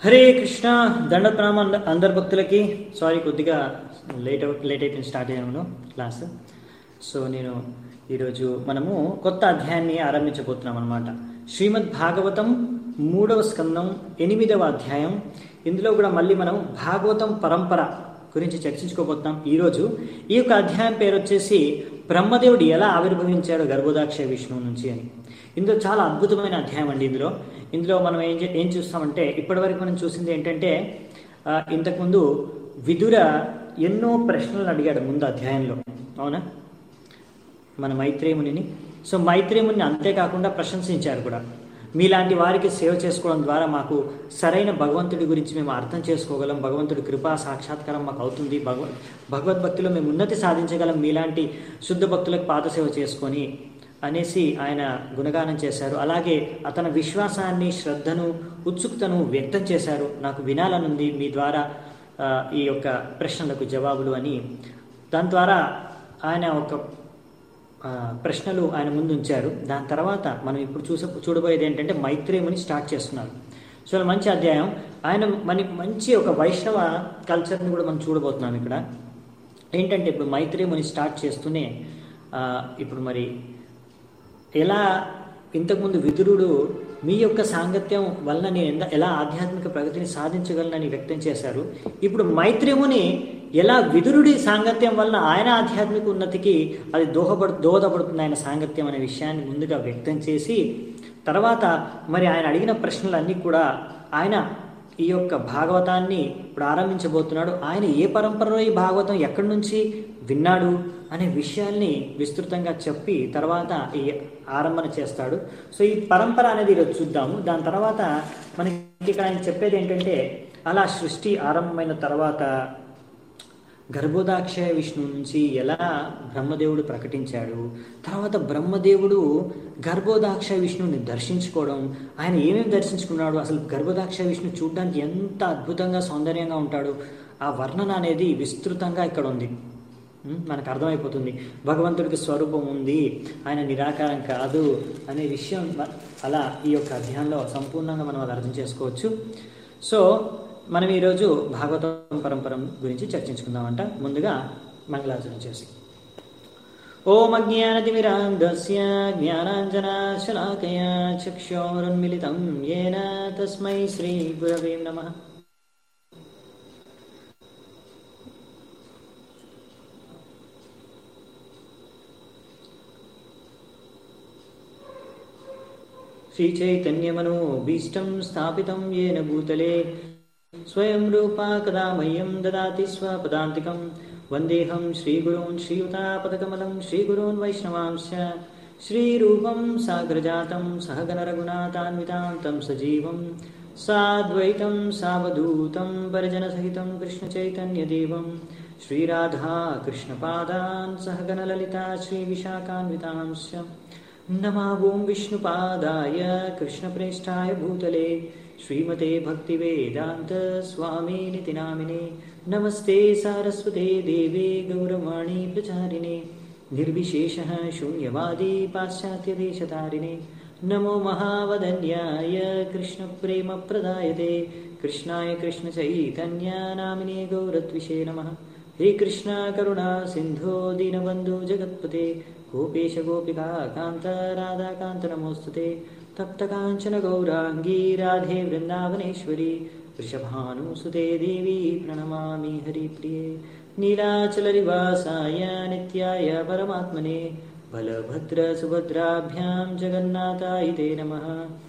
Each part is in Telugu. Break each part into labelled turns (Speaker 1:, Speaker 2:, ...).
Speaker 1: హరే కృష్ణ దండ ప్రణామ అంద- అందరి భక్తులకి సారీ కొద్దిగా లేట్ అవు లేట్ అయిపోయింది స్టార్ట్ అయ్యాను క్లాస్ సో నేను ఈరోజు మనము కొత్త అధ్యాయాన్ని ఆరంభించబోతున్నాం అనమాట శ్రీమద్ భాగవతం మూడవ స్కందం ఎనిమిదవ అధ్యాయం ఇందులో కూడా మళ్ళీ మనం భాగవతం పరంపర గురించి చర్చించుకోబోతున్నాం ఈరోజు ఈ యొక్క అధ్యాయం పేరు వచ్చేసి బ్రహ్మదేవుడు ఎలా ఆవిర్భవించాడు గర్భోదాక్ష విష్ణువు నుంచి అని ఇందులో చాలా అద్భుతమైన అధ్యాయం అండి ఇందులో ఇందులో మనం ఏం చే- ఏం చూస్తామంటే ఇప్పటివరకు మనం చూసింది ఏంటంటే ఆ, ఇంతకుముందు విదుర ఎన్నో ప్రశ్నలు అడిగాడు ముందు అధ్యాయంలో అవునా మన మైత్రేయునిని సో మైత్రేయుని అంతేకాకుండా ప్రశంసించారు కూడా మీలాంటి వారికి సేవ చేసుకోవడం ద్వారా మాకు సరైన భగవంతుడి గురించి మేము అర్థం చేసుకోగలం భగవంతుడి కృపా సాక్షాత్కారం మాకు అవుతుంది భగవ భగవద్భక్తిలో మేము ఉన్నతి సాధించగలం మీలాంటి శుద్ధ భక్తులకు పాదసేవ చేసుకొని అనేసి ఆయన గుణగానం చేశారు అలాగే అతని విశ్వాసాన్ని శ్రద్ధను ఉత్సుకతను వ్యక్తం చేశారు నాకు వినాలనుంది మీ ద్వారా ఆ, ఈ యొక్క ప్రశ్నలకు జవాబులు అని దాని ద్వారా ఆయన ఒక ఆ, ప్రశ్నలు ఆయన ముందు ఉంచారు దాని తర్వాత మనం ఇప్పుడు చూసే చూడబోయేది ఏంటంటే మైత్రేయుని స్టార్ట్ చేస్తున్నారు సో మంచి అధ్యాయం ఆయన మన మంచి ఒక వైష్ణవ కల్చర్ని కూడా మనం చూడబోతున్నాం ఇక్కడ ఏంటంటే ఇప్పుడు మైత్రేయుని స్టార్ట్ చేస్తూనే ఆ, ఇప్పుడు మరి ఎలా ఇంతకుముందు విదురుడు మీ యొక్క సాంగత్యం వలన నేను ఎంత- ఎలా ఆధ్యాత్మిక ప్రగతిని సాధించగలనని వ్యక్తం చేశారు ఇప్పుడు మైత్రేముని ఎలా విదురుడి సాంగత్యం వలన ఆయన ఆధ్యాత్మిక ఉన్నతికి అది దోహపడు దోహదపడుతుంది ఆయన సాంగత్యం అనే విషయాన్ని ముందుగా వ్యక్తం చేసి తర్వాత మరి ఆయన అడిగిన ప్రశ్నలన్నీ కూడా ఆయన ఈ యొక్క భాగవతాన్ని ఇప్పుడు ఆరంభించబోతున్నాడు ఆయన ఏ పరంపరలో ఈ భాగవతం ఎక్కడి నుంచి విన్నాడు అనే విషయాల్ని విస్తృతంగా చెప్పి తర్వాత ఈ ఆరంభన చేస్తాడు సో ఈ పరంపర అనేది ఈరోజు చూద్దాము దాని తర్వాత మనకి ఇక్కడ ఆయన చెప్పేది ఏంటంటే అలా సృష్టి ఆరంభమైన తర్వాత గర్భోదాక్షయ విష్ణువు నుంచి ఎలా బ్రహ్మదేవుడు ప్రకటించాడు తర్వాత బ్రహ్మదేవుడు గర్భోదాక్ష విష్ణువుని దర్శించుకోవడం ఆయన ఏమేమి దర్శించుకున్నాడు అసలు గర్భోదాక్ష విష్ణు చూడడానికి ఎంత అద్భుతంగా సౌందర్యంగా ఉంటాడు ఆ వర్ణన అనేది విస్తృతంగా ఇక్కడ ఉంది ఉం? మనకు అర్థమైపోతుంది భగవంతుడికి స్వరూపం ఉంది ఆయన నిరాకారం కాదు అనే విషయం మ- అలా ఈ యొక్క అధ్యాయంలో సంపూర్ణంగా మనం అది అర్థం చేసుకోవచ్చు సో మనం ఈరోజు భాగవతం పరంపర గురించి చర్చించుకుందామంట ముందుగా మంగళాచరణ చేసి ఓం అజ్ఞానతిమిరాంధస్య జ్ఞానాంజనాశలాకయా చక్షోరున్మిలితం ఏన తస్మై శ్రీ గురవే నమః श्रीचैतन्यमनोभीष्टं स्थापितं येन भूतले स्वयं रूपा कदा मह्यं ददाति स्वपदान्तिकं वन्देऽहं श्रीगुरून् श्रीयुतापदकमलं श्रीगुरून् वैष्णवांश्च श्रीरूपं साग्रजातं सहगणरघुनाथान्वितान्तं सजीवं साद्वैतं सावधूतं परिजनसहितं कृष्णचैतन्यदेवं श्रीराधा कृष्णपादान् सहगणललिता श्रीविशाखान्वितांश्च नमावों विष्णुपादाय कृष्णप्रेष्ठाय भूतले श्रीमते भक्तिवेदान्त स्वामिनिति नामिने नमस्ते सारस्वते देवे गौरवाणी प्रचारिणे निर्विशेषः शून्यवादी पाश्चात्यदेशतारिणे नमो महावदन्याय कृष्णप्रेमप्रदायते कृष्णाय कृष्णचैतन्यानामिने गौरद्विषे नमः हे कृष्णा करुणा सिन्धो दीनबन्धु जगत्पते गोपेश गोपिका कान्त राधाकान्त नमोऽस्तुते तप्तकाञ्चन गौराङ्गी राधे वृन्दावनेश्वरी वृषभानुसुते देवी प्रणमामि हरिप्रिये नीलाचलनिवासाय नित्याय परमात्मने बलभद्रसुभद्राभ्यां जगन्नाथाय ते नमः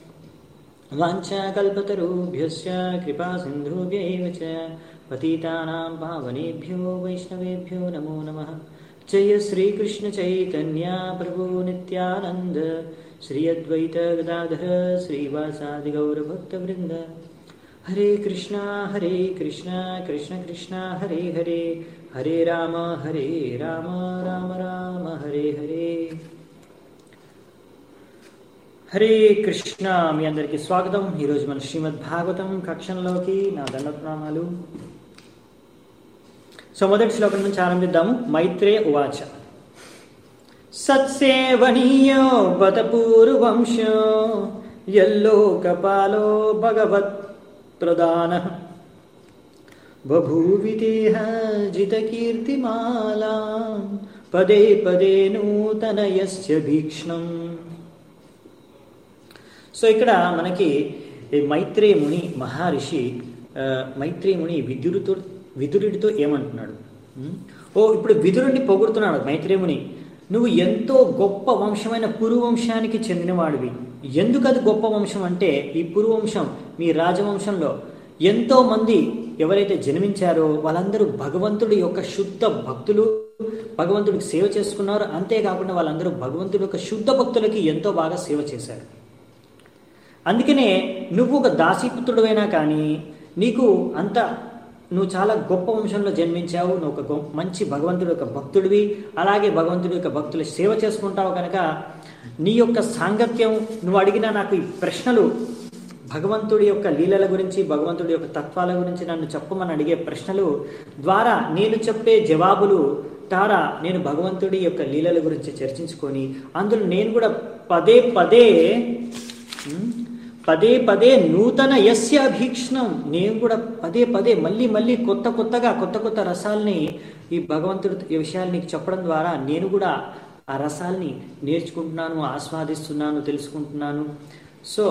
Speaker 1: वाञ्छाकल्पतरुभ्यश्च कृपासिन्धुभ्य एव च पतितानां पावनेभ्यो वैष्णवेभ्यो नमो नमः जय श्रीकृष्णचैतन्या प्रभु नित्यानन्द श्री अद्वैत गदाधर श्रीवासादिगौरभक्तवृन्द हरे कृष्णा हरे कृष्णा कृष्ण कृष्णा हरे हरे हरे राम हरे राम राम राम हरे हरे హరే కృష్ణ మీ అందరికీ స్వాగతం ఈరోజు మన శ్రీమద్ భాగవతం కక్షంలోకి నా దండప్రణామాలు సో మొదటి శ్లోకం నుంచి ఆరంభిద్దాము మైత్రే ఉవాచ సత్సేవనీయో బత పూర్వంశో యల్లోకపాలో భగవత్ ప్రధాన బభూవిదేహ జితకీర్తిమాలా పదే పదే నూతనయస్య భీక్ష్ణం సో ఇక్కడ మనకి ఈ మైత్రేయ ముని మహర్షి ఆ, మైత్రేయ ముని విదురుతో విదురుడితో ఏమంటున్నాడు ఉం? ఓ ఇప్పుడు విదురుడిని పొగుడుతున్నాడు మైత్రేయ ముని నువ్వు ఎంతో గొప్ప వంశమైన పురువంశానికి చెందినవాడివి ఎందుకు అది గొప్ప వంశం అంటే ఈ పురువంశం మీ రాజవంశంలో ఎంతో మంది ఎవరైతే జన్మించారో వాళ్ళందరూ భగవంతుడి యొక్క శుద్ధ భక్తులు భగవంతుడికి సేవ చేసుకున్నారు అంతేకాకుండా వాళ్ళందరూ భగవంతుడి యొక్క శుద్ధ భక్తులకి ఎంతో బాగా సేవ చేశారు అందుకనే నువ్వు ఒక దాసీపుత్రుడువైనా కానీ నీకు అంత నువ్వు చాలా గొప్ప వంశంలో జన్మించావు నువ్వు ఒక గొ- మంచి భగవంతుడి యొక్క భక్తుడివి అలాగే భగవంతుడి యొక్క భక్తుల సేవ చేసుకుంటావు కనుక నీ యొక్క సాంగత్యం నువ్వు అడిగిన నాకు ఈ ప్రశ్నలు భగవంతుడి యొక్క లీలల గురించి భగవంతుడి యొక్క తత్వాల గురించి నన్ను చెప్పమని అడిగే ప్రశ్నలు ద్వారా నేను చెప్పే జవాబులు ద్వారా నేను భగవంతుడి యొక్క లీలల గురించి చర్చించుకొని అందులో నేను కూడా పదే పదే ఉమ్, పదే పదే నూతన యస్య భీక్షణం నేను కూడా పదే పదే మళ్ళీ మళ్ళీ కొత్త కొత్తగా కొత్త కొత్త రసాల్ని ఈ భగవంతుడు ఈ విషయాలు నీకు చెప్పడం ద్వారా నేను కూడా ఆ రసాల్ని నేర్చుకుంటున్నాను ఆస్వాదిస్తున్నాను తెలుసుకుంటున్నాను సో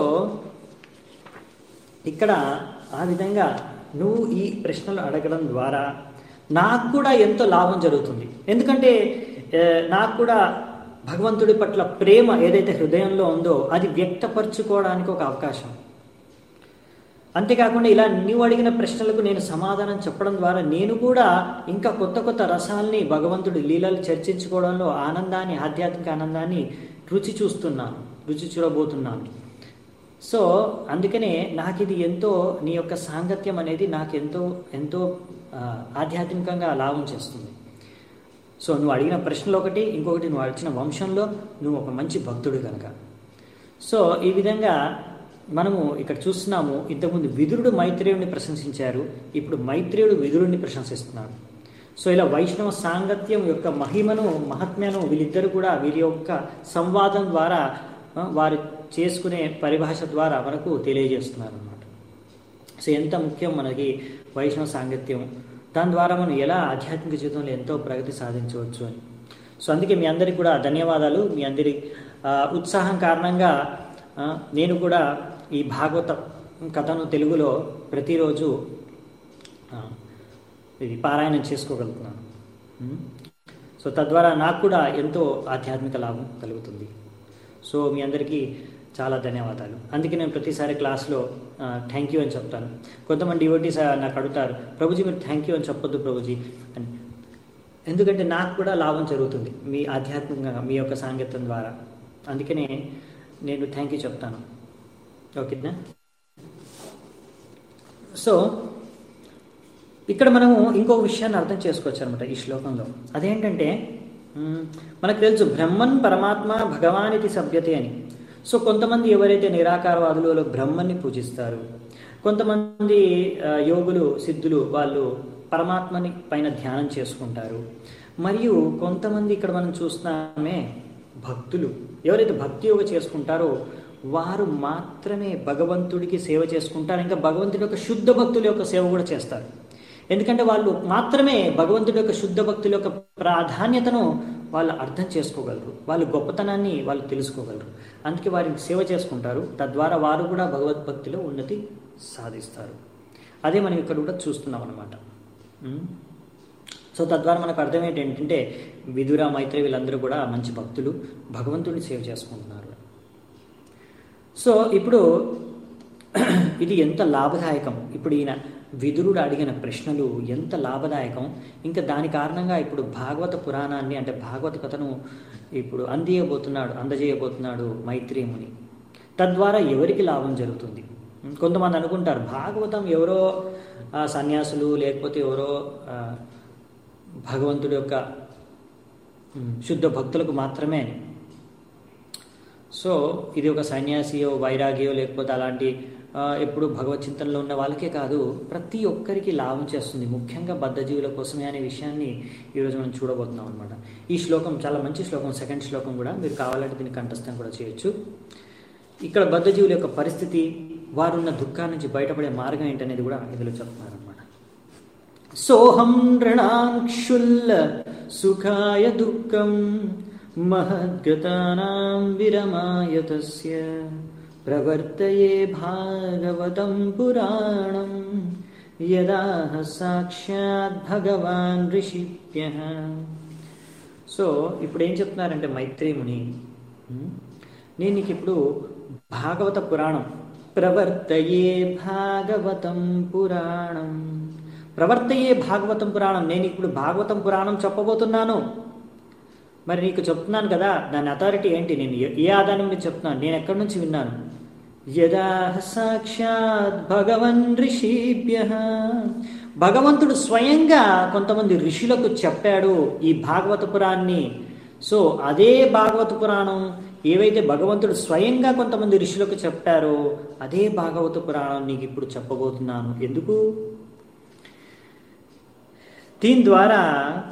Speaker 1: ఇక్కడ ఆ విధంగా నువ్వు ఈ ప్రశ్నలు అడగడం ద్వారా నాకు కూడా ఎంతో లాభం జరుగుతుంది ఎందుకంటే ఏ, నాకు కూడా భగవంతుడి పట్ల ప్రేమ ఏదైతే హృదయంలో ఉందో అది వ్యక్తపరచుకోవడానికి ఒక అవకాశం అంతేకాకుండా ఇలా నీవు అడిగిన ప్రశ్నలకు నేను సమాధానం చెప్పడం ద్వారా నేను కూడా ఇంకా కొత్త కొత్త రసాల్ని భగవంతుడి లీలలు చర్చించుకోవడంలో ఆనందాన్ని ఆధ్యాత్మిక ఆనందాన్ని రుచి చూస్తున్నాను రుచి చూడబోతున్నాను సో అందుకనే నాకు ఇది ఎంతో నీ యొక్క సాంగత్యం అనేది నాకు ఎంతో ఎంతో ఆ, ఆధ్యాత్మికంగా లాభం చేస్తుంది సో నువ్వు అడిగిన ప్రశ్నలు ఒకటి ఇంకొకటి నువ్వు అడిగిన వంశంలో నువ్వు ఒక మంచి భక్తుడు కనుక సో ఈ విధంగా మనము ఇక్కడ చూస్తున్నాము ఇంతకుముందు విదురుడు మైత్రేయుడిని ప్రశంసించారు ఇప్పుడు మైత్రేయుడు విదురుడిని ప్రశంసిస్తున్నాడు సో ఇలా వైష్ణవ సాంగత్యం యొక్క మహిమను మహాత్మ్యను వీళ్ళిద్దరూ కూడా వీరి యొక్క సంవాదం ద్వారా ఆ, వారు చేసుకునే పరిభాష ద్వారా మనకు తెలియజేస్తున్నారు అన్నమాట సో ఎంత ముఖ్యం మనకి వైష్ణవ సాంగత్యం దాని ద్వారా మనం ఎలా ఆధ్యాత్మిక జీవితంలో ఎంతో ప్రగతి సాధించవచ్చు అని సో అందుకే మీ అందరికి కూడా ధన్యవాదాలు మీ అందరి ఆ, ఉత్సాహం కారణంగా ఆ, నేను కూడా ఈ భాగవత కథను తెలుగులో ప్రతిరోజు ఆ, ఇది పారాయణం చేసుకోగలుగుతున్నాను ఉం? సో తద్వారా నాకు కూడా ఎంతో ఆధ్యాత్మిక లాభం కలుగుతుంది సో మీ అందరికీ చాలా ధన్యవాదాలు అందుకే నేను ప్రతిసారి క్లాస్లో థ్యాంక్ యూ అని చెప్తాను కొంతమంది డివోటీస్ నాకు అడుగుతారు ప్రభుజీ మీరు థ్యాంక్ యూ అని చెప్పొద్దు ప్రభుజీ అని ఎందుకంటే నాకు కూడా లాభం జరుగుతుంది మీ ఆధ్యాత్మికంగా మీ యొక్క సాంగత్యం ద్వారా అందుకనే నేను థ్యాంక్ యూ చెప్తాను ఓకేనా సో ఇక్కడ మనము ఇంకొక విషయాన్ని అర్థం చేసుకోవచ్చు అనమాట ఈ శ్లోకంలో అదేంటంటే మ్, మనకు తెలుసు బ్రహ్మన్ పరమాత్మ భగవాన్ ఇది సభ్యతే అని సో కొంతమంది ఎవరైతే నిరాకారవాదులు వాళ్ళు బ్రహ్మన్ని పూజిస్తారు కొంతమంది ఆ, యోగులు సిద్ధులు వాళ్ళు పరమాత్మని పైన ధ్యానం చేసుకుంటారు మరియు కొంతమంది ఇక్కడ మనం చూస్తున్నామే భక్తులు ఎవరైతే భక్తి యోగ చేసుకుంటారో వారు మాత్రమే భగవంతుడికి సేవ చేసుకుంటారు ఇంకా భగవంతుడి యొక్క శుద్ధ భక్తుల యొక్క సేవ కూడా చేస్తారు ఎందుకంటే వాళ్ళు మాత్రమే భగవంతుడి యొక్క శుద్ధ భక్తుల యొక్క ప్రాధాన్యతను వాళ్ళు అర్థం చేసుకోగలరు వాళ్ళ గొప్పతనాన్ని వాళ్ళు తెలుసుకోగలరు అందుకే వారికి సేవ చేసుకుంటారు తద్వారా వారు కూడా భగవద్భక్తిలో ఉన్నతి సాధిస్తారు అదే మనం ఇక్కడ కూడా చూస్తున్నాం అనమాట సో తద్వారా మనకు అర్థం ఏంటంటే విదుర మైత్రి వీళ్ళందరూ కూడా మంచి భక్తులు భగవంతుడిని సేవ చేసుకుంటున్నారు సో ఇప్పుడు ఇది ఎంత లాభదాయకం ఇప్పుడు ఈయన విదురుడు అడిగిన ప్రశ్నలు ఎంత లాభదాయకం ఇంకా దాని కారణంగా ఇప్పుడు భాగవత పురాణాన్ని అంటే భాగవత కథను ఇప్పుడు అందియబోతున్నాడు అందజేయబోతున్నాడు మైత్రేముని తద్వారా ఎవరికి లాభం జరుగుతుంది కొంతమంది అనుకుంటారు భాగవతం ఎవరో ఆ, సన్యాసులు లేకపోతే ఎవరో ఆ, భగవంతుడి యొక్క ఉమ్, శుద్ధ భక్తులకు మాత్రమే అని సో ఇది ఒక సన్యాసియో వైరాగియో లేకపోతే అలాంటి ఆ, ఎప్పుడు భగవత్ చింతనలో ఉన్న వాళ్ళకే కాదు ప్రతి ఒక్కరికి లాభం చేస్తుంది ముఖ్యంగా బద్ధజీవుల కోసమే అనే విషయాన్ని ఈరోజు మనం చూడబోతున్నాం అనమాట ఈ శ్లోకం చాలా మంచి శ్లోకం సెకండ్ శ్లోకం కూడా మీరు కావాలంటే దీన్ని కంఠస్థం కూడా చేయొచ్చు ఇక్కడ బద్ధజీవుల యొక్క పరిస్థితి వారున్న దుఃఖాల నుంచి బయటపడే మార్గం ఏంటనేది కూడా ఇందులో చెప్తున్నారు అనమాట సోహం నృణాక్షుల్ల సుఖాయ దుఃఖం మహద్గతానాం విరమాయ తస్య ప్రవర్తయే భాగవతం పురాణం యదా సాక్షాత్ భగవాన్ ఋషిభ్య సో ఇప్పుడు ఏం చెప్తున్నారంటే మైత్రేముని ఉమ్, నేను నీకు ఇప్పుడు భాగవత పురాణం ప్రవర్తయే భాగవతం పురాణం ప్రవర్తయే భాగవతం పురాణం నేను ఇప్పుడు భాగవతం పురాణం చెప్పబోతున్నాను మరి నీకు చెప్తున్నాను కదా దాని అథారిటీ ఏంటి నేను ఏ- ఏ ఆధారం మీద చెప్తున్నాను నేను ఎక్కడి నుంచి విన్నాను యదా సాక్షాత్ భగవన్ ఋషిభ్య భగవంతుడు స్వయంగా కొంతమంది ఋషులకు చెప్పాడు ఈ భాగవత పురాణాన్ని సో అదే భాగవత పురాణం ఏవైతే భగవంతుడు స్వయంగా కొంతమంది ఋషులకు చెప్పారో అదే భాగవత పురాణం నీకు ఇప్పుడు చెప్పబోతున్నాను ఎందుకు దీని ద్వారా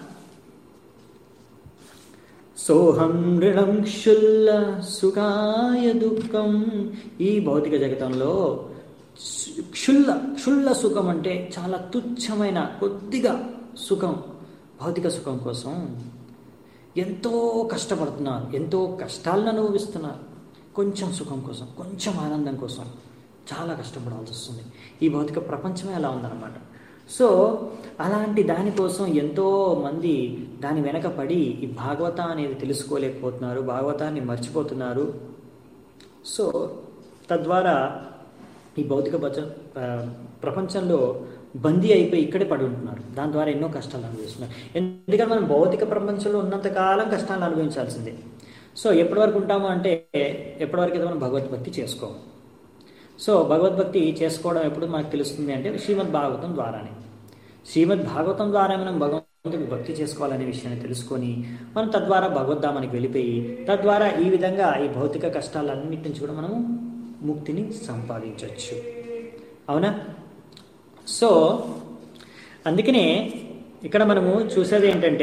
Speaker 1: సోహం ఋణం క్షుల్ల సుఖాయ దుఃఖం ఈ భౌతిక జగతంలో క్షు- క్షుల్ల క్షుల్ల సుఖం అంటే చాలా తుచ్చమైన కొద్దిగా సుఖం భౌతిక సుఖం కోసం ఎంతో కష్టపడుతున్నారు ఎంతో కష్టాలను అనుభవిస్తున్నారు కొంచెం సుఖం కోసం కొంచెం ఆనందం కోసం చాలా కష్టపడాల్సి వస్తుంది ఈ భౌతిక ప్రపంచమే అలా ఉందన్నమాట సో అలాంటి దానికోసం ఎంతో మంది దాని వెనక పడి ఈ భాగవత అనేది తెలుసుకోలేకపోతున్నారు భాగవతాన్ని మర్చిపోతున్నారు సో తద్వారా ఈ భౌతిక బచ ఆ, ప్రపంచంలో బందీ అయిపోయి ఇక్కడే పడి ఉంటున్నారు దాని ద్వారా ఎన్నో కష్టాలు అనుభవిస్తున్నారు ఎందుకంటే మనం భౌతిక ప్రపంచంలో ఉన్నంతకాలం కష్టాలు అనుభవించాల్సిందే సో ఎప్పటి వరకు ఉంటాము అంటే ఎప్పటి వరకు అయితే మనం భగవద్భక్తి చేసుకోము సో భగవద్భక్తి చేసుకోవడం ఎప్పుడు మనకు తెలుస్తుంది అంటే శ్రీమద్ భాగవతం ద్వారానే శ్రీమద్ భాగవతం ద్వారా మనం భగవంతుడికి భక్తి చేసుకోవాలనే విషయాన్ని తెలుసుకొని మనం తద్వారా భగవద్ధామానికి వెళ్ళిపోయి తద్వారా ఈ విధంగా ఈ భౌతిక కష్టాలన్నిటి నుంచి కూడా మనము ముక్తిని సంపాదించవచ్చు అవునా సో అందుకనే ఇక్కడ మనము చూసేది ఏంటంటే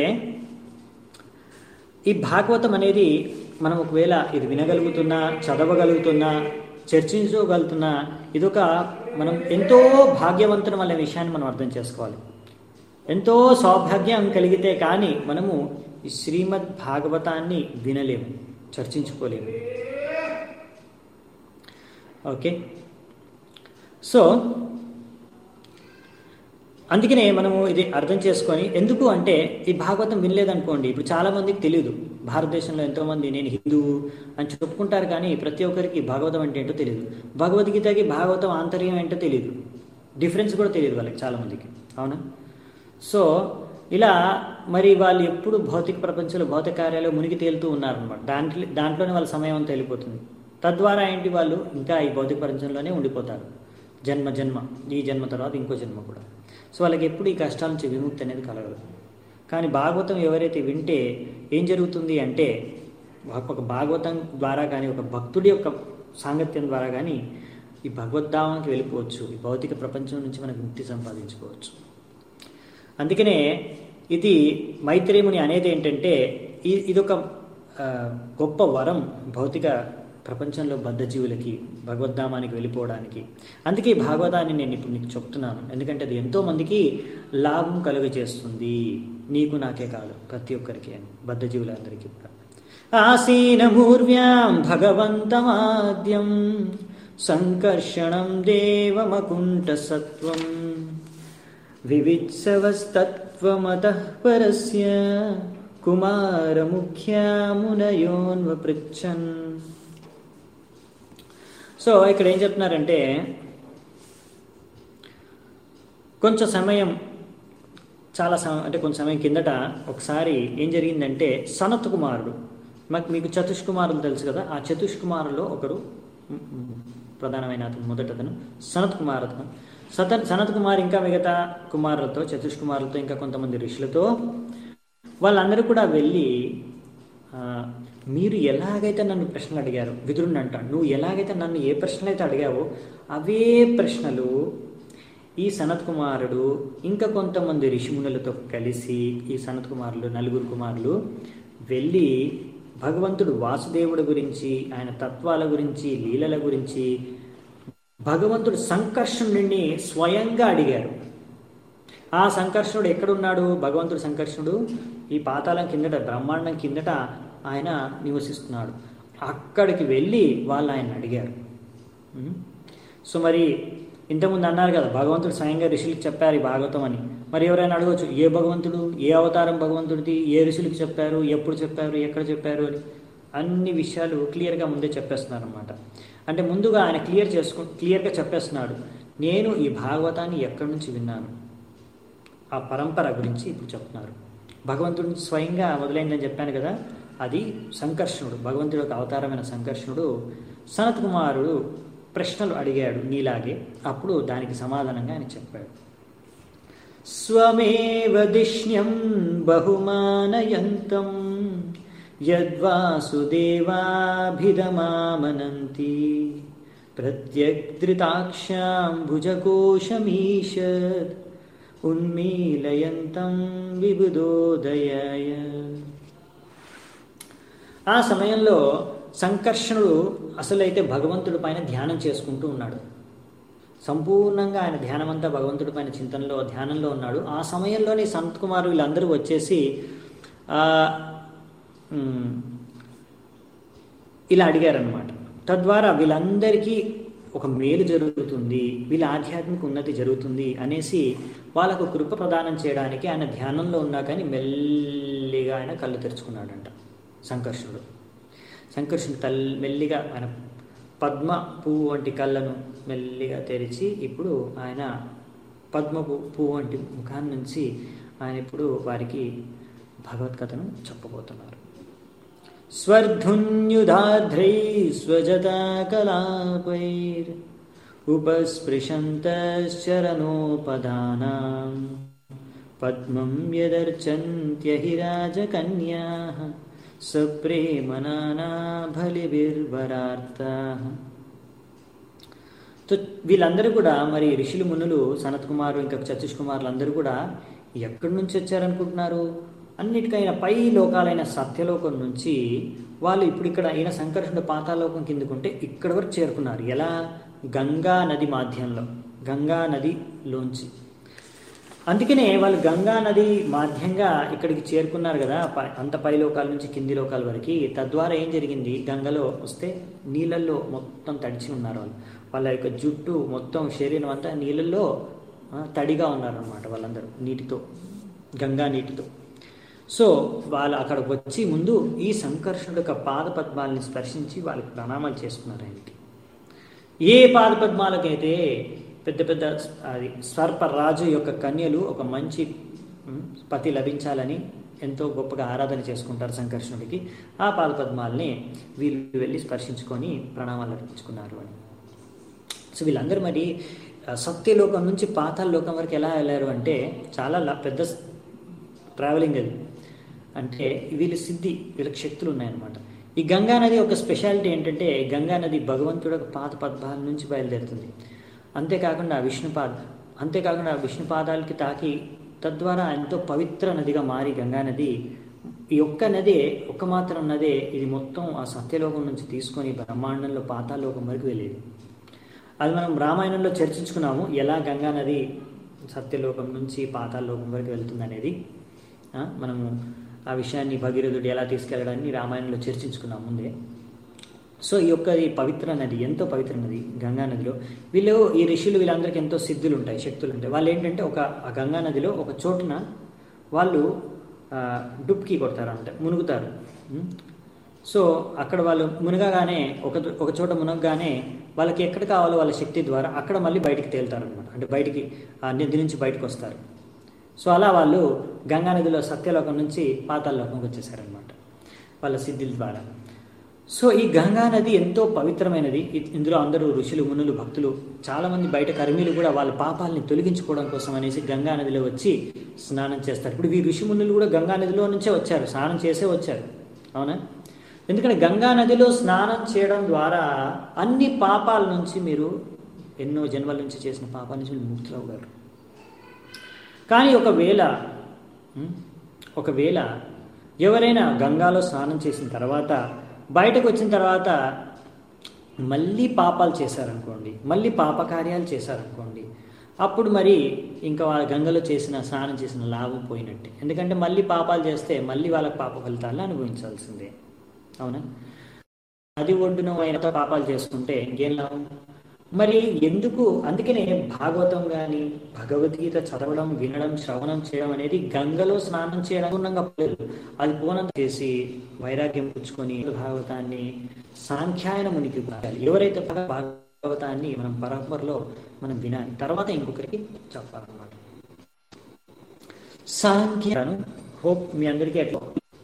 Speaker 1: ఈ భాగవతం అనేది మనం ఒకవేళ ఇది వినగలుగుతున్నా చదవగలుగుతున్నా చర్చించగలుగుతున్నా ఇదొక మనం ఎంతో భాగ్యవంతులం అనే విషయాన్ని మనం అర్థం చేసుకోవాలి ఎంతో సౌభాగ్యం కలిగితే కానీ మనము ఈ శ్రీమద్ భాగవతాన్ని వినలేము చర్చించుకోలేము ఓకే సో అందుకనే మనము ఇది అర్థం చేసుకొని ఎందుకు అంటే ఈ భాగవతం వినలేదనుకోండి ఇప్పుడు చాలా మందికి తెలియదు భారతదేశంలో ఎంతోమంది నేను హిందువు అని చెప్పుకుంటారు కానీ ప్రతి ఒక్కరికి భాగవతం అంటే ఏంటో తెలియదు భగవద్గీతకి భాగవతం ఆంతర్యం ఏంటో తెలియదు డిఫరెన్స్ కూడా తెలియదు వాళ్ళకి చాలా మందికి అవునా సో ఇలా మరి వాళ్ళు ఎప్పుడు భౌతిక ప్రపంచంలో భౌతిక కార్యాలు మునిగి తేలుతూ ఉన్నారనమాట దాంట్లో దాంట్లోనే వాళ్ళ సమయం అంతా వెళ్ళిపోతుంది తద్వారా ఏంటి వాళ్ళు ఇంకా ఈ భౌతిక ప్రపంచంలోనే ఉండిపోతారు జన్మ జన్మ ఈ జన్మ తర్వాత ఇంకో జన్మ కూడా సో వాళ్ళకి ఎప్పుడు ఈ కష్టాల నుంచి విముక్తి అనేది కలగదు కానీ భాగవతం ఎవరైతే వింటే ఏం జరుగుతుంది అంటే ఒక భాగవతం ద్వారా కానీ ఒక భక్తుడి యొక్క సాంగత్యం ద్వారా కానీ ఈ భగవద్ధామానికి వెళ్ళిపోవచ్చు ఈ భౌతిక ప్రపంచం నుంచి మనకు ముక్తి సంపాదించుకోవచ్చు అందుకనే ఇది మైత్రేముని అనేది ఏంటంటే ఈ- ఇదొక ఆ, గొప్ప వరం భౌతిక ప్రపంచంలో బద్ధజీవులకి భగవద్ధామానికి వెళ్ళిపోవడానికి అందుకే ఈ భాగవతాన్ని నేను ఇప్పుడు నీకు చెప్తున్నాను ఎందుకంటే అది ఎంతో మందికి లాభం కలుగజేస్తుంది నీకు నాకే కాదు ప్రతి ఒక్కరికి అని బద్ధజీవులందరికీ కూడా ఆసీనమూర్వ్యాం భగవంతమాద్యం సంకర్షణం దేవమకుంఠ సత్వం వివిత్సవస్తత్వమతః పరస్య కుమారముఖ్యామునయోన్వపృచ్చన్ సో ఇక్కడ ఏం చెప్తున్నారంటే కొంచెం సమయం చాలా సమయం అంటే కొంచెం సమయం కిందట ఒకసారి ఏం జరిగిందంటే సనత్ కుమారుడు మాకు మీకు చతుష్ కుమారులు తెలుసు కదా ఆ చతుష్ కుమారులో ఒకడు ఉమ్, ఉమ్, ప్రధానమైన అతను మొదట అతను సనత్ కుమార్ అతను సత సనత్ కుమార్ ఇంకా మిగతా కుమారులతో చతుష్ కుమారులతో ఇంకా కొంతమంది ఋషులతో వాళ్ళందరూ కూడా వెళ్ళి ఆ, మీరు ఎలాగైతే నన్ను ప్రశ్నలు అడిగారు విదురుని అంటాడు నువ్వు ఎలాగైతే నన్ను ఏ ప్రశ్నలు అయితే అడిగావో అవే ప్రశ్నలు ఈ సనత్ కుమారుడు ఇంకా కొంతమంది ఋషిమునులతో కలిసి ఈ సనత్ కుమారులు నలుగురు కుమారులు వెళ్ళి భగవంతుడు వాసుదేవుడి గురించి ఆయన తత్వాల గురించి లీలల గురించి భగవంతుడు సంకర్షణుడిని స్వయంగా అడిగారు ఆ సంకర్షణుడు ఎక్కడున్నాడు భగవంతుడు సంకర్షణుడు ఈ పాతాళం కిందట బ్రహ్మాండం కిందట ఆయన నివసిస్తున్నాడు అక్కడికి వెళ్ళి వాళ్ళు ఆయన అడిగారు ఉం? సో మరి ఇంతకుముందు అన్నారు కదా భగవంతుడు స్వయంగా ఋషులకు చెప్పారు ఈ భాగవతం అని మరి ఎవరైనా అడగవచ్చు ఏ భగవంతుడు ఏ అవతారం భగవంతుడిది ఏ ఋషులకు చెప్పారు ఎప్పుడు చెప్పారు ఎక్కడ చెప్పారు అని అన్ని విషయాలు క్లియర్గా ముందే చెప్పేస్తున్నారు అనమాట అంటే ముందుగా ఆయన క్లియర్ చేసుకు క్లియర్గా చెప్పేస్తున్నాడు నేను ఈ భాగవతాన్ని ఎక్కడి నుంచి విన్నాను ఆ పరంపర గురించి ఇప్పుడు చెప్తున్నారు భగవంతుడు స్వయంగా మొదలైందని చెప్పాను కదా అది సంకర్షణుడు భగవంతుడి యొక్క అవతారమైన సంకర్షణుడు సనత్ కుమారుడు ప్రశ్నలు అడిగాడు నీలాగే అప్పుడు దానికి సమాధానంగా ఆయన చెప్పాడు స్వమేవ దిష్ణ్యం బహుమానయంతం యద్వాసుదేవాభిధమామనంతి ప్రత్యగ్ధృతాక్షాం భుజకోశమీషత్ ఉన్మీలయంతం విబుధోదయాయ ఆ సమయంలో సంకర్షణుడు అసలైతే భగవంతుడి పైన ధ్యానం చేసుకుంటూ ఉన్నాడు సంపూర్ణంగా ఆయన ధ్యానమంతా భగవంతుడి పైన చింతనలో ధ్యానంలో ఉన్నాడు ఆ సమయంలోనే సంత్ కుమార్ వీళ్ళందరూ వచ్చేసి ఆ, ఉమ్, ఇలా అడిగారనమాట తద్వారా వీళ్ళందరికీ ఒక మేలు జరుగుతుంది వీళ్ళ ఆధ్యాత్మిక ఉన్నతి జరుగుతుంది అనేసి వాళ్ళకు కృప ప్రదానం చేయడానికి ఆయన ధ్యానంలో ఉన్నా కానీ మెల్లిగా ఆయన కళ్ళు తెరుచుకున్నాడంట సంకర్షణుడు సంకర్షణుడు తల్ మెల్లిగా ఆయన పద్మ పువ్వు వంటి కళ్ళను మెల్లిగా తెరిచి ఇప్పుడు ఆయన పద్మ పు- పువ్వు వంటి ముఖాన్ని నుంచి ఆయన ఇప్పుడు వారికి భగవద్గతను చెప్పబోతున్నారు స్వర్ధున్యుధాధ్రై స్వజతా కలాపైర్ ఉపస్పృశంతశ్చరణోపదానాం పద్మం యదర్చంత్యహి రాజకన్యాః సప్రేమనానా బలిభిర్వరార్తాః సో వీళ్ళందరూ కూడా మరి ఋషులు మునులు సనత్ కుమారు ఇంకా చతుష్ కుమారులు అందరూ కూడా ఎక్కడి నుంచి వచ్చారనుకుంటున్నారు అన్నిటికైనా పై లోకాలైన సత్యలోకం నుంచి వాళ్ళు ఇప్పుడు ఇక్కడ అయిన సంకర్షణ పాతాలోకం కిందకుంటే ఇక్కడ వరకు చేరుకున్నారు ఎలా గంగా నది మాధ్యంలో గంగా నదిలోంచి అందుకనే వాళ్ళు గంగా నది మాధ్యంగా ఇక్కడికి చేరుకున్నారు కదా ప- అంత పై లోకాల నుంచి కింది లోకాల వరకు తద్వారా ఏం జరిగింది గంగలో వస్తే నీళ్ళల్లో మొత్తం తడిచి ఉన్నారు వాళ్ళు వాళ్ళ యొక్క జుట్టు మొత్తం శరీరం అంతా నీళ్ళల్లో ఆ, తడిగా ఉన్నారనమాట వాళ్ళందరూ నీటితో గంగా నీటితో సో వాళ్ళు అక్కడికి వచ్చి ముందు ఈ సంకర్షణుడు యొక్క పాద పద్మాలని స్పర్శించి వాళ్ళకి ప్రణామాలు చేసుకున్నారు ఆయనకి ఏ పాదపద్మాలకైతే పెద్ద పెద్ద అది సర్పరాజు యొక్క కన్యలు ఒక మంచి ఉమ్, పతి లభించాలని ఎంతో గొప్పగా ఆరాధన చేసుకుంటారు సంకర్షణుడికి ఆ పాదపద్మాలని వీళ్ళు వెళ్ళి స్పర్శించుకొని ప్రణామాలు అర్పించుకున్నారు అని సో వీళ్ళందరూ మరి ఆ, సత్యలోకం నుంచి పాతాళ లోకం వరకు ఎలా వెళ్ళారు అంటే చాలా లా- పెద్ద ట్రావెలింగ్ అది అంటే వీళ్ళు సిద్ధి వీళ్ళకి శక్తులు ఉన్నాయన్నమాట ఈ గంగా నది ఒక స్పెషాలిటీ ఏంటంటే గంగా నది భగవంతుడు యొక్క పాద పద్మాల నుంచి బయలుదేరుతుంది అంతేకాకుండా విష్ణుపాద అంతేకాకుండా విష్ణుపాదాలకి తాకి తద్వారా ఎంతో పవిత్ర నదిగా మారి గంగా నది ఈ ఒక్క నదే ఒక్క మాత్రం నదే ఇది మొత్తం ఆ సత్యలోకం నుంచి తీసుకొని బ్రహ్మాండంలో పాతాళలోకం వరకు వెళ్ళేది అది మనం రామాయణంలో చర్చించుకున్నాము ఎలా గంగా నది సత్యలోకం నుంచి పాతాళలోకం వరకు వెళ్తుంది అనేది ఆ, మనము ఆ విషయాన్ని భగీరథుడు ఎలా తీసుకెళ్ళడాన్ని రామాయణంలో చర్చించుకున్నాం ముందే సో ఈ యొక్క ఈ పవిత్ర నది ఎంతో పవిత్ర నది గంగా నదిలో వీళ్ళు ఈ ఋషులు వీళ్ళందరికీ ఎంతో సిద్ధులు ఉంటాయి శక్తులు ఉంటాయి వాళ్ళు ఏంటంటే ఒక ఆ గంగా నదిలో ఒక చోటున వాళ్ళు ఆ, డుబ్కి కొడతారు అంటే మునుగుతారు ఉం? సో అక్కడ వాళ్ళు మునగగానే ఒక ఒక చోట మునగగానే వాళ్ళకి ఎక్కడ కావాలో వాళ్ళ శక్తి ద్వారా అక్కడ మళ్ళీ బయటికి తేలుతారు అనమాట అంటే బయటికి ఆ నది నుంచి బయటకు వస్తారు సో అలా వాళ్ళు గంగా నదిలో సత్యలోకం నుంచి పాతాళలోకంకి వచ్చేసారనమాట వాళ్ళ సిద్ధిల ద్వారా సో ఈ గంగా నది ఎంతో పవిత్రమైనది ఇ- ఇందులో అందరూ ఋషులు మునులు భక్తులు చాలామంది బయట కర్మీలు కూడా వాళ్ళ పాపాలని తొలగించుకోవడం కోసం అనేసి గంగా నదిలో వచ్చి స్నానం చేస్తారు ఇప్పుడు ఈ ఋషి మునులు కూడా గంగా నదిలో నుంచే వచ్చారు స్నానం చేసే వచ్చారు అవునా ఎందుకంటే గంగా నదిలో స్నానం చేయడం ద్వారా అన్ని పాపాల నుంచి మీరు ఎన్నో జన్మల నుంచి చేసిన పాపాల నుంచి మీరు ముక్తులవుతారు కానీ ఒకవేళ ఉం, ఒకవేళ ఎవరైనా గంగాలో స్నానం చేసిన తర్వాత బయటకు వచ్చిన తర్వాత మళ్ళీ పాపాలు చేశారనుకోండి మళ్ళీ పాపకార్యాలు చేశారనుకోండి అప్పుడు మరి ఇంకా వాళ్ళ గంగలో చేసిన స్నానం చేసిన లాభం పోయినట్టే ఎందుకంటే మళ్ళీ పాపాలు చేస్తే మళ్ళీ వాళ్ళకి పాప ఫలితాలను అనుభవించాల్సిందే అవునా అది ఒడ్డున అయిన పాపాలు చేసుకుంటే ఇంకేం లాభం మరి ఎందుకు అందుకనే భాగవతం కానీ భగవద్గీత చదవడం వినడం శ్రవణం చేయడం అనేది గంగలో స్నానం చేయడం గుణంగా పోలేదు అది పూర్ణం చేసి వైరాగ్యం పుచ్చుకొని భాగవతాన్ని సాంఖ్యాయన మునికి రాయాలి ఎవరైతే భాగవతాన్ని మనం పరంపరలో మనం వినాలి తర్వాత ఇంకొకరికి చెప్పాలన్నమాట సాంఖ్యాను హోప్ మీ అందరికీ ఎట్లా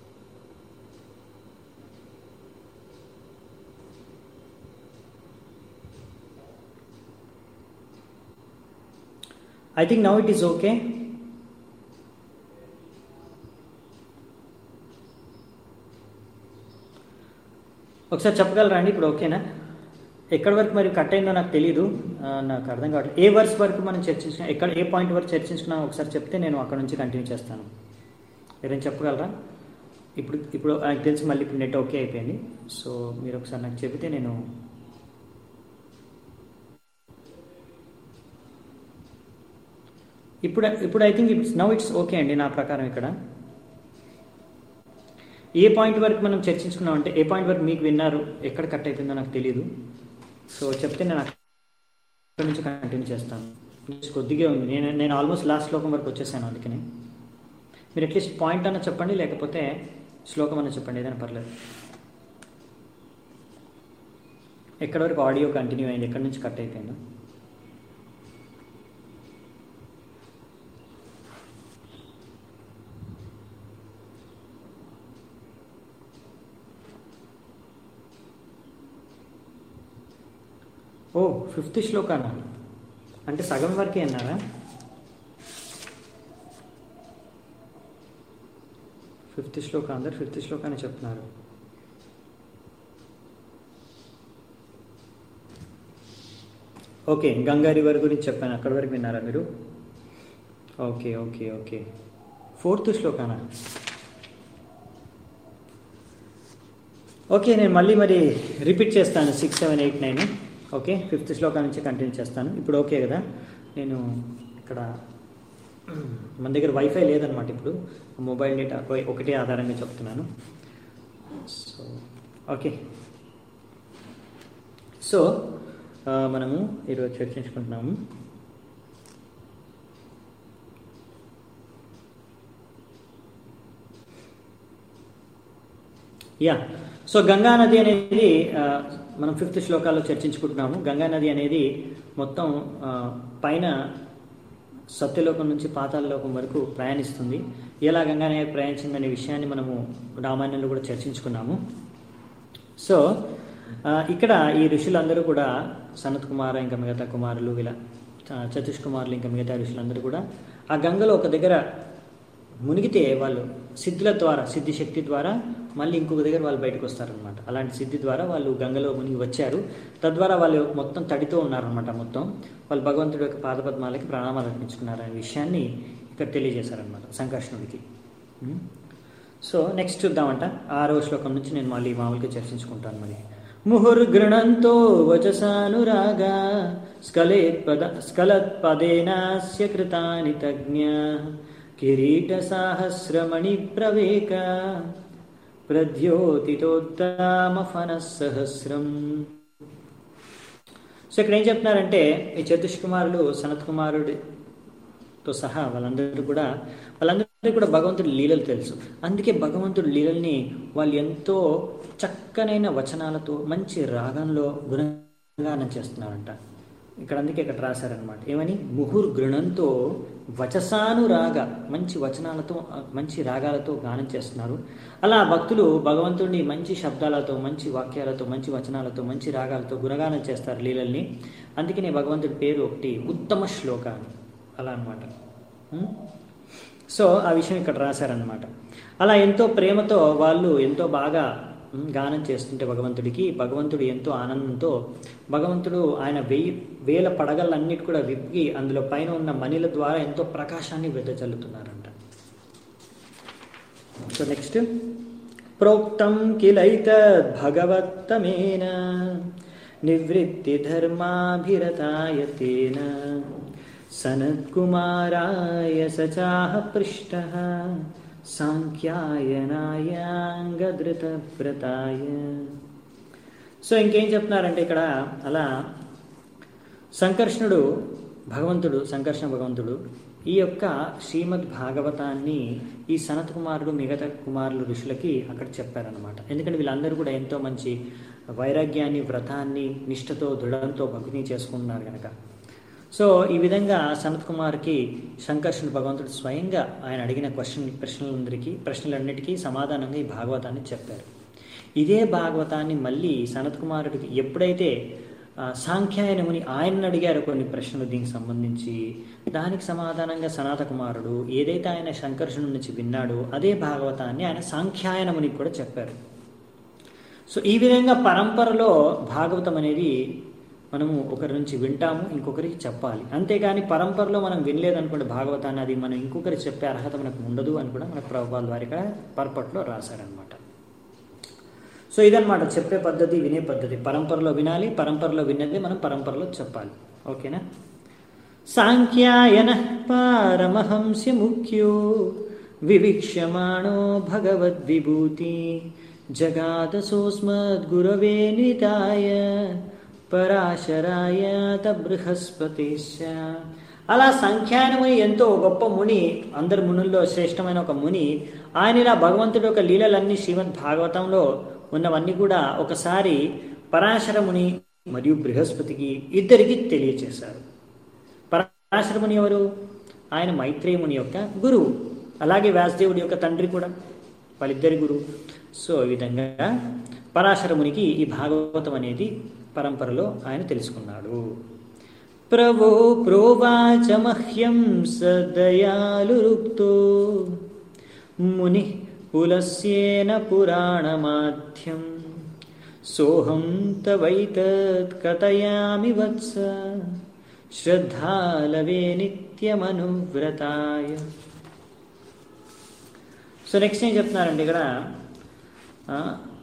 Speaker 1: I think now it is okay. ఒకసారి చెప్పగలరా అండి ఇప్పుడు ఓకేనా ఎక్కడి వరకు మరి కట్ అయిందో నాకు తెలియదు ఆ, నాకు అర్థం కావట్లేదు ఏ వర్స్ వరకు మనం చర్చించిన ఎక్కడ ఏ పాయింట్ వరకు చర్చించుకున్నా ఒకసారి చెప్తే నేను అక్కడ నుంచి కంటిన్యూ చేస్తాను ఎవరైనా చెప్పగలరా ఇప్పుడు ఇప్పుడు నాకు తెలిసి మళ్ళీ ఇప్పుడు నెట్ ఓకే అయిపోయింది సో మీరు ఒకసారి నాకు చెబితే నేను ఇప్పుడు ఇప్పుడు I think it's now it's okay అండి నా ప్రకారం ఇక్కడ ఏ పాయింట్ వరకు మనం చర్చించుకున్నాం అంటే ఏ పాయింట్ వరకు మీకు విన్నారు ఎక్కడ కట్ అయిపోయిందో నాకు తెలియదు సో చెప్తే నేను అక్కడ నుంచి కంటిన్యూ చేస్తాను Just కొద్దిగా ఉంది నేను నేను ఆల్మోస్ట్ లాస్ట్ శ్లోకం వరకు వచ్చేసాను అందుకని మీరు అట్లీస్ట్ పాయింట్ అన్న చెప్పండి లేకపోతే శ్లోకం అన్న చెప్పండి ఏదైనా పర్లేదు ఎక్కడి వరకు ఆడియో కంటిన్యూ అయింది ఎక్కడి నుంచి కట్ అయిపోయిందో ఓ ఫిఫ్త్ శ్లోకాన అంటే సగం వరకే అన్నారా ఫిఫ్త్ శ్లోక అందరు ఫిఫ్త్ శ్లోకాన్ని చెప్తున్నారు ఓకే గంగా రివర్ గురించి చెప్పాను అక్కడి వరకు విన్నారా మీరు ఓకే ఓకే ఓకే ఫోర్త్ శ్లోకానా ఓకే నేను మళ్ళీ మరి రిపీట్ చేస్తాను six seven eight nine okay fifth శ్లోకా నుంచి కంటిన్యూ చేస్తాను ఇప్పుడు ఓకే కదా నేను ఇక్కడ మన దగ్గర వైఫై లేదనమాట ఇప్పుడు మొబైల్ డేటా ఒకటే ఆధారంగా చెప్తున్నాను సో ఓకే సో ఆ, మనము ఈరోజు చర్చించుకుంటున్నాము యా సో గంగా నది అనేది ఆ, మనం ఫిఫ్త్ శ్లోకాల్లో చర్చించుకుంటున్నాము గంగా నది అనేది మొత్తం ఆ, పైన సత్యలోకం నుంచి పాతాళలోకం వరకు ప్రయాణిస్తుంది ఎలా గంగా నది ప్రయాణించిందనే విషయాన్ని మనము రామాయణంలో కూడా చర్చించుకున్నాము సో ఆ, ఇక్కడ ఈ ఋషులందరూ కూడా సనత్ కుమార ఇంకా మిగతా కుమారులు ఇలా చ- చతుష్ కుమారులు ఇంకా మిగతా ఋషులందరూ కూడా ఆ గంగలో ఒక దగ్గర మునిగితే వాళ్ళు సిద్ధుల ద్వారా సిద్ధి శక్తి ద్వారా మళ్ళీ ఇంకొక దగ్గర వాళ్ళు బయటకు వస్తారనమాట అలాంటి సిద్ధి ద్వారా వాళ్ళు గంగలో మునిగి వచ్చారు తద్వారా వాళ్ళు మొత్తం తడితో ఉన్నారనమాట మొత్తం వాళ్ళు భగవంతుడి యొక్క పాదపద్మాలకి ప్రణామాలు అర్పించుకున్నారు అనే విషయాన్ని ఇక్కడ తెలియజేశారనమాట సంకర్షణుడికి ఉం? సో నెక్స్ట్ చూద్దామంట ఆరో శ్లోకం నుంచి నేను మళ్ళీ మామూలుగా చర్చించుకుంటాను మరి ముహుర్గృణంతో వచసానురాగా స్కలేత్పద స్కలత్పదేనాస్య కృతాని తజ్ఞ కిరీట సాహస్రమణి ప్రవేక ప్రద్యోతితోద్దామ సహస్రం సో ఇక్కడ ఏం చెప్తున్నారంటే ఈ చతుష్ కుమారులు సనత్ కుమారుడితో సహా వాళ్ళందరూ కూడా వాళ్ళందరికీ కూడా భగవంతుడి లీలలు తెలుసు అందుకే భగవంతుడి లీలల్ని వాళ్ళు ఎంతో చక్కనైన వచనాలతో మంచి రాగంలో గుణగానం చేస్తున్నారంట ఇక్కడ అందుకే ఇక్కడ రాశారనమాట ఏమని ముహుర్ గృణంతో వచసానురాగ మంచి వచనాలతో ఆ, మంచి రాగాలతో గానం చేస్తున్నారు అలా భక్తులు భగవంతుడిని మంచి శబ్దాలతో మంచి వాక్యాలతో మంచి వచనాలతో మంచి రాగాలతో గుణగానం చేస్తారు లీలల్ని అందుకనే భగవంతుడి పేరు ఒకటి ఉత్తమ శ్లోక అని అలా అనమాట సో ఆ విషయం ఇక్కడ రాశారనమాట అలా ఎంతో ప్రేమతో వాళ్ళు ఎంతో బాగా ఉమ్, గానం చేస్తుంటే భగవంతుడికి భగవంతుడు ఎంతో ఆనందంతో భగవంతుడు ఆయన వెయ్యి వేల పడగలన్నిటి కూడా విప్పి అందులో పైన ఉన్న మణిల ద్వారా ఎంతో ప్రకాశాన్ని వెదజల్లుతున్నారంట సో నెక్స్ట్ ప్రోక్తం కిలైత భగవత్తమేన निवृत्तिधर्माभिरताय तेन सनत्कुमाराय स चाह पृष्टः సాంఖ్యాయనాయాంగధృతవ్రతాయ సో ఇంకేం చెప్తున్నారంటే ఇక్కడ అలా సంకర్షణుడు భగవంతుడు సంకర్షణ భగవంతుడు ఈ యొక్క శ్రీమద్ భాగవతాన్ని ఈ సనత్ కుమారుడు మిగతా కుమారులు ఋషులకి అక్కడ చెప్పారనమాట ఎందుకంటే వీళ్ళందరూ కూడా ఎంతో మంచి వైరాగ్యాన్ని వ్రతాన్ని నిష్ఠతో దృఢంతో భక్తిని చేసుకుంటున్నారు కనుక సో ఈ విధంగా సనత్ కుమార్కి సంకర్షణ భగవంతుడు స్వయంగా ఆయన అడిగిన క్వశ్చన్ ప్రశ్నలందరికీ ప్రశ్నలన్నిటికీ సమాధానంగా ఈ భాగవతాన్ని చెప్పారు ఇదే భాగవతాన్ని మళ్ళీ సనత్ కుమారుడికి ఎప్పుడైతే ఆ, సాంఖ్యాయనముని ఆయన్ని అడిగారు కొన్ని ప్రశ్నలు దీనికి సంబంధించి దానికి సమాధానంగా సనాత కుమారుడు ఏదైతే ఆయన సంకర్షణ నుంచి విన్నాడో అదే భాగవతాన్ని ఆయన సాంఖ్యాయనమునికి కూడా చెప్పారు సో ఈ విధంగా పరంపరలో భాగవతం అనేది మనము ఒకరి నుంచి వింటాము ఇంకొకరికి చెప్పాలి అంతేగాని పరంపరలో మనం వినలేదనుకోండి భాగవతాన్ని అది మనం ఇంకొకరికి చెప్పే అర్హత మనకు ఉండదు అని కూడా మన ప్రభుత్వాల ద్వారా ఇక్కడ పరపట్లో రాశారనమాట సో ఇదన్నమాట చెప్పే పద్ధతి వినే పద్ధతి పరంపరలో వినాలి పరంపరలో విన్నదే మనం పరంపరలో చెప్పాలి ఓకేనా సాంఖ్యాయన పారమహంస్య ముఖ్యో వివిక్ష్యమాణో భగవద్విభూతి జగాదసోస్మద్గురవే నితాయ పరాశరాయ బృహస్పతిశ్చ అలా సంఖ్యానముని ఎంతో గొప్ప ముని అందరి మునుల్లో శ్రేష్టమైన ఒక ముని ఆయన ఇలా భగవంతుడి యొక్క లీలలన్నీ శ్రీమద్ భాగవతంలో ఉన్నవన్నీ కూడా ఒకసారి పరాశర ముని మరియు బృహస్పతికి ఇద్దరికి తెలియచేశారు పరాశర ముని ఎవరు ఆయన మైత్రేయ ముని యొక్క గురువు అలాగే వ్యాసదేవుడి యొక్క తండ్రి కూడా వాళ్ళిద్దరి గురువు సో ఈ విధంగా పరాశర మునికి ఈ భాగవతం అనేది పరంపరలో ఆయన తెలుసుకున్నాడు ప్రవో ప్రోవాచ మహ్యం సదయాలురుక్తో ముని పులస్యేన పురాణమాధ్యం సోహం తవైతత్ కథయామి వత్స శ్రద్ధాలవే నిత్యమనువ్రతాయ సో నెక్స్ట్ ఏం చెప్తున్నారండి ఇక్కడ ఆ,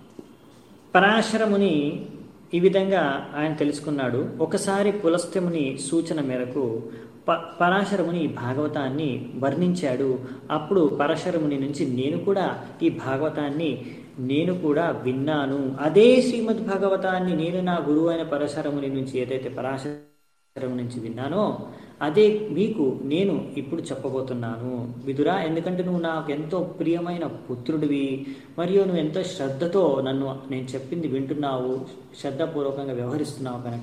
Speaker 1: పరాశరముని ఈ విధంగా ఆయన తెలుసుకున్నాడు ఒకసారి పులస్త్యముని సూచన మేరకు ప పరాశరముని ఈ భాగవతాన్ని వర్ణించాడు అప్పుడు పరాశరముని నుంచి నేను కూడా ఈ భాగవతాన్ని నేను కూడా విన్నాను అదే శ్రీమద్ భాగవతాన్ని నేను నా గురువు అయిన పరశరముని నుంచి ఏదైతే పరాశరం నుంచి విన్నానో అదే మీకు నేను ఇప్పుడు చెప్పబోతున్నాను విదురా ఎందుకంటే నువ్వు నాకు ఎంతో ప్రియమైన పుత్రుడివి మరియు నువ్వు ఎంతో శ్రద్ధతో నన్ను నేను చెప్పింది వింటున్నావు శ్రద్ధపూర్వకంగా వ్యవహరిస్తున్నావు కనుక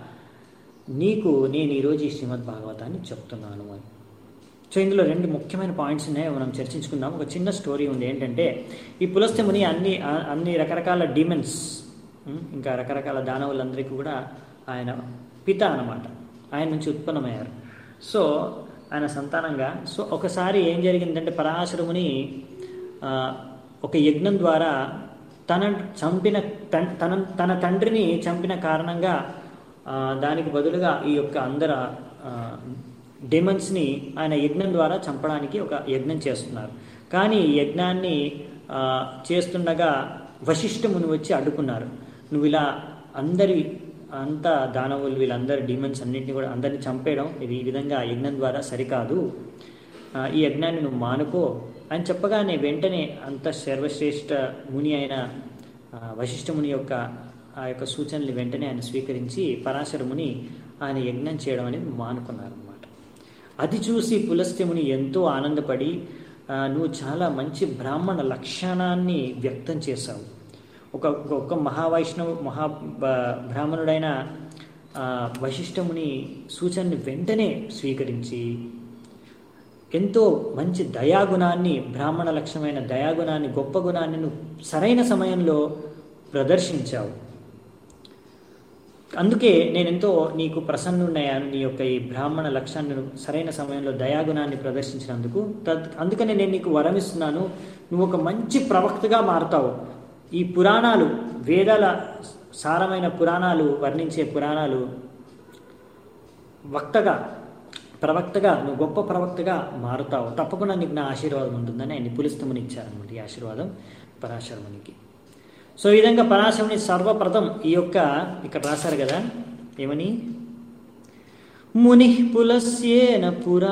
Speaker 1: నీకు నేను ఈరోజు ఈ శ్రీమద్ భాగవతాన్ని చెప్తున్నాను అని సో ఇందులో రెండు ముఖ్యమైన పాయింట్స్ ఉన్నాయి అవి మనం చర్చించుకుందాం ఒక చిన్న స్టోరీ ఉంది ఏంటంటే ఈ పులస్తముని అన్ని ఆ- అన్ని రకరకాల డీమన్స్ ఇంకా రకరకాల దానవులందరికీ కూడా ఆయన పిత అన్నమాట ఆయన నుంచి ఉత్పన్నమయ్యారు సో ఆయన సంతానంగా సో ఒకసారి ఏం జరిగిందంటే పరాశరముని ఆ, ఒక యజ్ఞం ద్వారా తన చంపిన తన్- తన తన తండ్రిని చంపిన కారణంగా ఆ, దానికి బదులుగా ఈ యొక్క అందర డెమన్స్ని ఆయన యజ్ఞం ద్వారా చంపడానికి ఒక యజ్ఞం చేస్తున్నారు కానీ ఈ యజ్ఞాన్ని ఆ, చేస్తుండగా వశిష్ఠముని వచ్చి అడ్డుకున్నారు నువ్వు ఇలా అందరి అంతా దానవులు వీళ్ళందరి డీమన్స్ అన్నింటినీ కూడా అందరిని చంపేయడం ఇది ఈ విధంగా యజ్ఞం ద్వారా సరికాదు ఆ, ఈ యజ్ఞాన్ని నువ్వు మానుకో అని చెప్పగానే వెంటనే అంత సర్వశ్రేష్ఠ ముని అయిన ఆ, వశిష్ఠ ముని యొక్క ఆ యొక్క సూచనలు వెంటనే ఆయన స్వీకరించి పరాశర ముని ఆయన యజ్ఞం చేయడం అనేది మానుకున్నారన్నమాట అది చూసి పులస్త్యముని ఎంతో ఆనందపడి ఆ, నువ్వు చాలా మంచి బ్రాహ్మణ లక్షణాన్ని వ్యక్తం చేశావు ఒక ఒక- ఒక మహావైష్ణవ మహా బ- బ్రాహ్మణుడైన ఆ, వశిష్ఠముని సూచనని వెంటనే స్వీకరించి ఎంతో మంచి దయాగుణాన్ని బ్రాహ్మణ లక్ష్యమైన దయాగుణాన్ని గొప్ప గుణాన్ని నువ్వు సరైన సమయంలో ప్రదర్శించావు అందుకే నేను ఎంతో నీకు ప్రసన్నున్నయ్యాను నీ యొక్క ఈ బ్రాహ్మణ లక్ష్యాన్ని నువ్వు సరైన సమయంలో దయాగుణాన్ని ప్రదర్శించినందుకు తద్ అందుకనే నేను నీకు వరమిస్తున్నాను నువ్వు ఒక మంచి ప్రవక్తగా మారుతావు ఈ పురాణాలు వేదాల సారమైన పురాణాలు వర్ణించే పురాణాలు వక్తగా ప్రవక్తగా నువ్వు గొప్ప ప్రవక్తగా మారుతావు తప్పకుండా నీకు నా ఆశీర్వాదం ఉంటుందని ఆయన పులిస్తముని ఇచ్చారనమాట ఈ ఆశీర్వాదం పరాశరమునికి సో ఈ విధంగా పరాశరుని సర్వప్రథం ఈ యొక్క ఇక్కడ రాశారు కదా ఏమని ముని పులస్యేన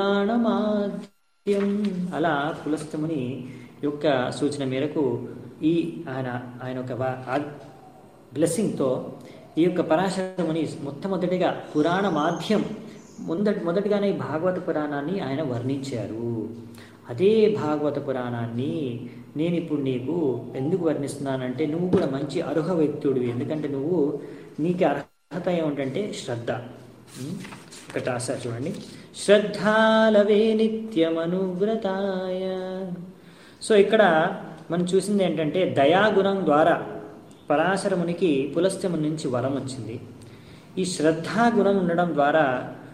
Speaker 1: పురాణమాద్యం అలా పులస్తముని యొక్క సూచన మేరకు ఈ ఆయన ఆయన ఒక బ్లెస్సింగ్తో ఈ యొక్క పరాశరముని మొట్టమొదటిగా పురాణ మాధ్యం మొదటి మొదటిగానే ఈ భాగవత పురాణాన్ని ఆయన వర్ణించారు అదే భాగవత పురాణాన్ని నేను ఇప్పుడు నీకు ఎందుకు వర్ణిస్తున్నానంటే నువ్వు కూడా మంచి అర్హ వ్యక్తుడివి ఎందుకంటే నువ్వు నీకు అర్హత ఏమిటంటే శ్రద్ధ ఉం? ఇక్కడ రాశారు చూడండి శ్రద్ధాలవే నిత్యమనువ్రతాయ సో ఇక్కడ మనం చూసింది ఏంటంటే దయాగుణం ద్వారా పరాశరమునికి పులస్త్యము నుంచి వరం వచ్చింది ఈ శ్రద్ధాగుణం ఉండడం ద్వారా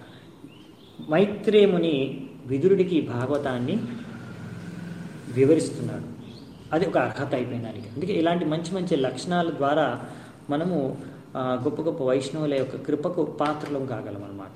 Speaker 1: మైత్రేముని విదురుడికి భాగవతాన్ని వివరిస్తున్నాడు అది ఒక అర్హత అయిపోయింది దానికి అందుకే ఇలాంటి మంచి మంచి లక్షణాల ద్వారా మనము ఆ, గొప్ప గొప్ప వైష్ణవుల యొక్క కృపకు పాత్రలం కాగలం అన్నమాట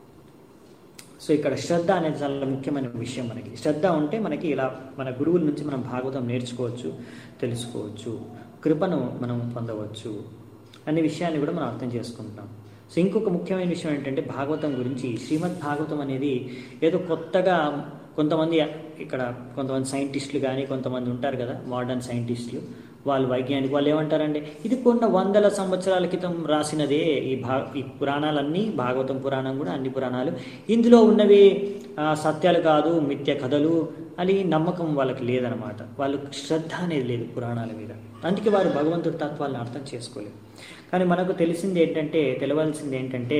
Speaker 1: సో ఇక్కడ శ్రద్ధ అనేది చాలా ముఖ్యమైన విషయం మనకి శ్రద్ధ ఉంటే మనకి ఇలా మన గురువుల నుంచి మనం భాగవతం నేర్చుకోవచ్చు తెలుసుకోవచ్చు కృపను మనం పొందవచ్చు అనే విషయాన్ని కూడా మనం అర్థం చేసుకుంటున్నాం సో ఇంకొక ముఖ్యమైన విషయం ఏంటంటే భాగవతం గురించి శ్రీమద్ భాగవతం అనేది ఏదో కొత్తగా కొంతమంది ఇక్కడ కొంతమంది సైంటిస్టులు కానీ కొంతమంది ఉంటారు కదా మోడర్న్ సైంటిస్టులు వాళ్ళు వైజ్ఞానిక వాళ్ళు ఏమంటారంటే ఇది కొన్ని వందల సంవత్సరాల క్రితం రాసినదే ఈ భా ఈ పురాణాలన్నీ భాగవతం పురాణం కూడా అన్ని పురాణాలు ఇందులో ఉన్నవి ఆ, సత్యాలు కాదు మిథ్య కథలు అని నమ్మకం వాళ్ళకి లేదనమాట వాళ్ళకి శ్రద్ధ అనేది లేదు పురాణాల మీద అందుకే వారు భగవంతుడి తత్వాలను అర్థం చేసుకోలేరు కానీ మనకు తెలిసింది ఏంటంటే తెలవాల్సింది ఏంటంటే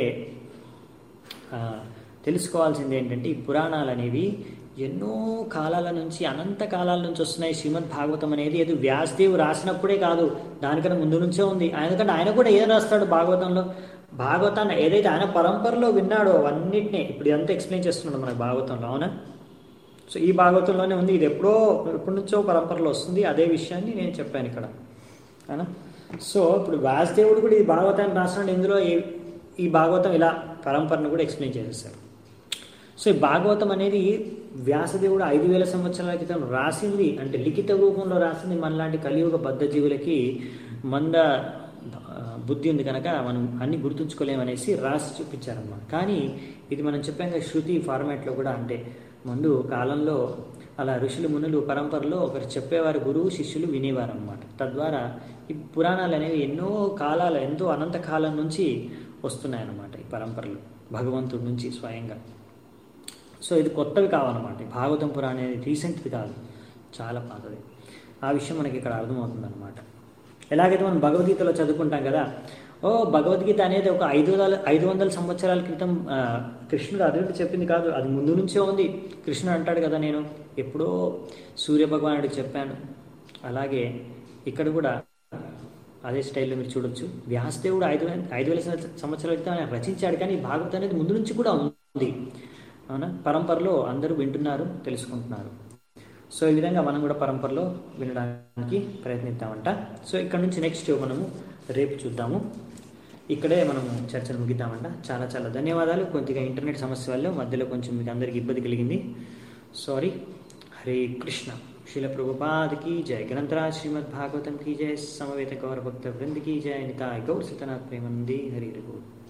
Speaker 1: ఆ, తెలుసుకోవాల్సింది ఏంటంటే ఈ పురాణాలు అనేవి ఎన్నో కాలాల నుంచి అనంత కాలాల నుంచి వస్తున్నాయి శ్రీమద్ భాగవతం అనేది ఏదో వ్యాసదేవ్ రాసినప్పుడే కాదు దానికన్నా ముందు నుంచే ఉంది ఎందుకంటే ఆయన కూడా ఏం రాస్తాడు భాగవతంలో భాగవతాన్ని ఏదైతే ఆయన పరంపరలో విన్నాడో అవన్నిటినీ ఇప్పుడు ఇదంతా ఎక్స్ప్లెయిన్ చేస్తున్నాడు మనకు భాగవతంలో అవునా సో ఈ భాగవతంలోనే ఉంది ఇది ఎప్పుడో ఎప్పటి నుంచో పరంపరలో వస్తుంది అదే విషయాన్ని నేను చెప్పాను ఇక్కడ అవునా సో ఇప్పుడు వ్యాసదేవుడు కూడా ఈ భాగవతాన్ని రాసినాడు ఇందులో ఈ ఈ భాగవతం ఇలా పరంపరను కూడా ఎక్స్ప్లెయిన్ చేసేసారు సో ఈ భాగవతం అనేది వ్యాసదేవుడు ఐదు వేల సంవత్సరాల క్రితం రాసింది అంటే లిఖిత రూపంలో రాసింది మనలాంటి కలియుగ బద్ధ జీవులకి మంద ఆ, బుద్ధి ఉంది కనుక మనం అన్ని గుర్తుంచుకోలేమనేసి రాసి చూపించారన్నమాట కానీ ఇది మనం చెప్పాం కదా శృతి ఫార్మాట్లో కూడా అంటే ముందు కాలంలో అలా ఋషులు మునులు పరంపరలో ఒకరు చెప్పేవారు గురువు శిష్యులు వినేవారు అనమాట తద్వారా ఈ పురాణాలు అనేవి ఎన్నో కాలాలు ఎంతో అనంత కాలం నుంచి వస్తున్నాయన్నమాట ఈ పరంపరలు భగవంతుడి నుంచి స్వయంగా సో ఇది కొత్తవి కావాలన్నమాట ఈ భాగవతం పురాణం అనేది రీసెంట్ది కాదు చాలా పాతది ఆ విషయం మనకి ఇక్కడ అర్థమవుతుంది అనమాట ఎలాగైతే మనం భగవద్గీతలో చదువుకుంటాం కదా ఓ భగవద్గీత అనేది ఒక ఐదు వందల ఐదు వందల సంవత్సరాల క్రితం ఆ, కృష్ణుడు అర్జునుడు చెప్పింది కాదు అది ముందు నుంచే ఉంది కృష్ణుడు అంటాడు కదా నేను ఎప్పుడో సూర్య భగవానుడికి చెప్పాను అలాగే ఇక్కడ కూడా అదే స్టైల్లో మీరు చూడొచ్చు వ్యాసదేవుడు ఐదు వేల ఐదు వేల సంవత్సరాల క్రితం ఆయన రచించాడు కానీ ఈ భాగవతం అనేది ముందు నుంచి కూడా ఉంది అవునా పరంపరలో అందరూ వింటున్నారు తెలుసుకుంటున్నారు సో ఈ విధంగా మనం కూడా పరంపరలో వినడానికి ప్రయత్నిద్దామంట సో ఇక్కడ నుంచి నెక్స్ట్ మనము రేపు చూద్దాము ఇక్కడే మనము చర్చను ముగిద్దామంట చాలా చాలా ధన్యవాదాలు కొద్దిగా ఇంటర్నెట్ సమస్య వల్ల మధ్యలో కొంచెం మీకు అందరికి ఇబ్బంది కలిగింది సారీ హరే కృష్ణ శిల ప్రభుపాద్ की जय ग्रंथराज श्रीमद् भागवतम की जय समवेत गौर भक्त वृंद की जय निताय गौर सतनाथ प्रेमनंदी हरि हरि बोल